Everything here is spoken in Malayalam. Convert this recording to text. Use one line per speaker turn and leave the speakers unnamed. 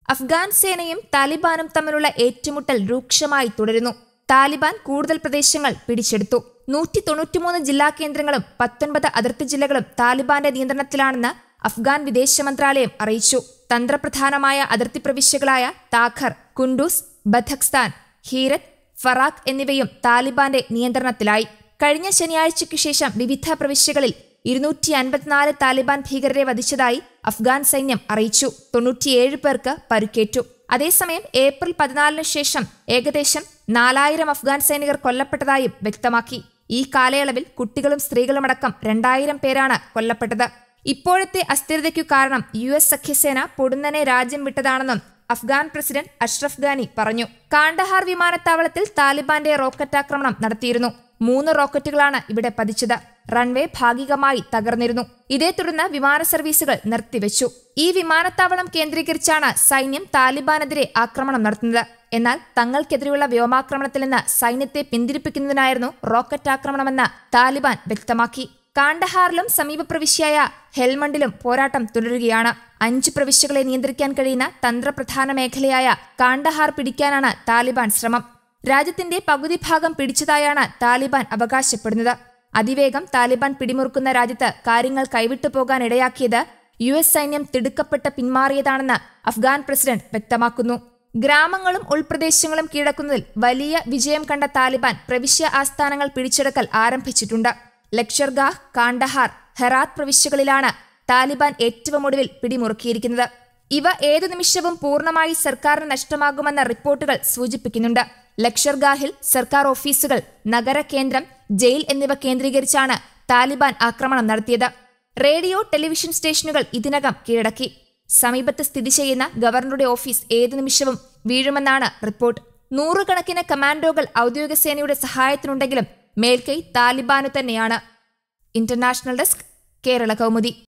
അഫ്ഗാൻ സേനയും താലിബാനും തമ്മിലുള്ള ഏറ്റുമുട്ടൽ രൂക്ഷമായി തുടരുന്നു താലിബാൻ കൂടുതൽ പ്രദേശങ്ങൾ പിടിച്ചെടുത്തു നൂറ്റി തൊണ്ണൂറ്റിമൂന്ന് ജില്ലാ കേന്ദ്രങ്ങളും പത്തൊൻപത് അതിർത്തി ജില്ലകളും താലിബാന്റെ നിയന്ത്രണത്തിലാണെന്ന് അഫ്ഗാൻ വിദേശ മന്ത്രാലയം അറിയിച്ചു തന്ത്രപ്രധാനമായ അതിർത്തി പ്രവിശ്യകളായ താഖർ കുണ്ടൂസ് ബഥക്സ്ഥാൻ ഹീരത്ത് ഫറാഖ് എന്നിവയും താലിബാന്റെ നിയന്ത്രണത്തിലായി കഴിഞ്ഞ ശനിയാഴ്ചയ്ക്കു ശേഷം വിവിധ പ്രവിശ്യകളിൽ ഇരുന്നൂറ്റി അൻപത്തിനാല് താലിബാൻ ഭീകരരെ വധിച്ചതായി അഫ്ഗാൻ സൈന്യം അറിയിച്ചു തൊണ്ണൂറ്റിയേഴ് പേർക്ക് പരുക്കേറ്റു അതേസമയം ഏപ്രിൽ പതിനാലിന് ശേഷം ഏകദേശം നാലായിരം അഫ്ഗാൻ സൈനികർ കൊല്ലപ്പെട്ടതായും വ്യക്തമാക്കി ഈ കാലയളവിൽ കുട്ടികളും സ്ത്രീകളുമടക്കം രണ്ടായിരം പേരാണ് കൊല്ലപ്പെട്ടത് ഇപ്പോഴത്തെ അസ്ഥിരതയ്ക്കു കാരണം യു എസ് സഖ്യസേന പൊടുന്നനെ രാജ്യം വിട്ടതാണെന്നും അഫ്ഗാൻ പ്രസിഡന്റ് അഷ്റഫ് ഗാനി പറഞ്ഞു കാണ്ടഹാർ വിമാനത്താവളത്തിൽ താലിബാന്റെ റോക്കറ്റ് ആക്രമണം നടത്തിയിരുന്നു മൂന്ന് റോക്കറ്റുകളാണ് ഇവിടെ പതിച്ചത് റൺവേ ഭാഗികമായി തകർന്നിരുന്നു ഇതേ തുടർന്ന് വിമാന സർവീസുകൾ നിർത്തിവെച്ചു ഈ വിമാനത്താവളം കേന്ദ്രീകരിച്ചാണ് സൈന്യം താലിബാനെതിരെ ആക്രമണം നടത്തുന്നത് എന്നാൽ തങ്ങൾക്കെതിരെയുള്ള വ്യോമാക്രമണത്തിൽ നിന്ന് സൈന്യത്തെ പിന്തിരിപ്പിക്കുന്നതിനായിരുന്നു റോക്കറ്റ് ആക്രമണമെന്ന് താലിബാൻ വ്യക്തമാക്കി കാണ്ടഹാറിലും സമീപ പ്രവിശ്യയായ ഹെൽമണ്ടിലും പോരാട്ടം തുടരുകയാണ് അഞ്ച് പ്രവിശ്യകളെ നിയന്ത്രിക്കാൻ കഴിയുന്ന തന്ത്രപ്രധാന മേഖലയായ കാണ്ടഹാർ പിടിക്കാനാണ് താലിബാൻ ശ്രമം രാജ്യത്തിന്റെ പകുതി ഭാഗം പിടിച്ചതായാണ് താലിബാൻ അവകാശപ്പെടുന്നത് അതിവേഗം താലിബാൻ പിടിമുറുക്കുന്ന രാജ്യത്ത് കാര്യങ്ങൾ കൈവിട്ടു പോകാൻ ഇടയാക്കിയത് യു എസ് സൈന്യം തിടുക്കപ്പെട്ട് പിന്മാറിയതാണെന്ന് അഫ്ഗാൻ പ്രസിഡന്റ് വ്യക്തമാക്കുന്നു ഗ്രാമങ്ങളും ഉൾപ്രദേശങ്ങളും കീഴടക്കുന്നതിൽ വലിയ വിജയം കണ്ട താലിബാൻ പ്രവിശ്യ ആസ്ഥാനങ്ങൾ പിടിച്ചെടുക്കൽ ആരംഭിച്ചിട്ടുണ്ട് ലക്ഷർഗാഹ് കാണ്ടഹാർ ഹെറാത്ത് പ്രവിശ്യകളിലാണ് താലിബാൻ ഏറ്റവും ഒടുവിൽ പിടിമുറുക്കിയിരിക്കുന്നത് ഇവ ഏതു നിമിഷവും പൂർണ്ണമായി സർക്കാരിന് നഷ്ടമാകുമെന്ന റിപ്പോർട്ടുകൾ സൂചിപ്പിക്കുന്നുണ്ട് ലക്ഷർഗാഹിൽ സർക്കാർ ഓഫീസുകൾ നഗര കേന്ദ്രം ജയിൽ എന്നിവ കേന്ദ്രീകരിച്ചാണ് താലിബാൻ ആക്രമണം നടത്തിയത് റേഡിയോ ടെലിവിഷൻ സ്റ്റേഷനുകൾ ഇതിനകം കീഴടക്കി സമീപത്ത് സ്ഥിതി ചെയ്യുന്ന ഗവർണറുടെ ഓഫീസ് ഏതു നിമിഷവും വീഴുമെന്നാണ് റിപ്പോർട്ട് നൂറുകണക്കിന് കമാൻഡോകൾ ഔദ്യോഗിക സേനയുടെ സഹായത്തിനുണ്ടെങ്കിലും മേൽക്കൈ താലിബാനു തന്നെയാണ് ഇന്റർനാഷണൽ ഡെസ്ക് കേരള കൗമുദി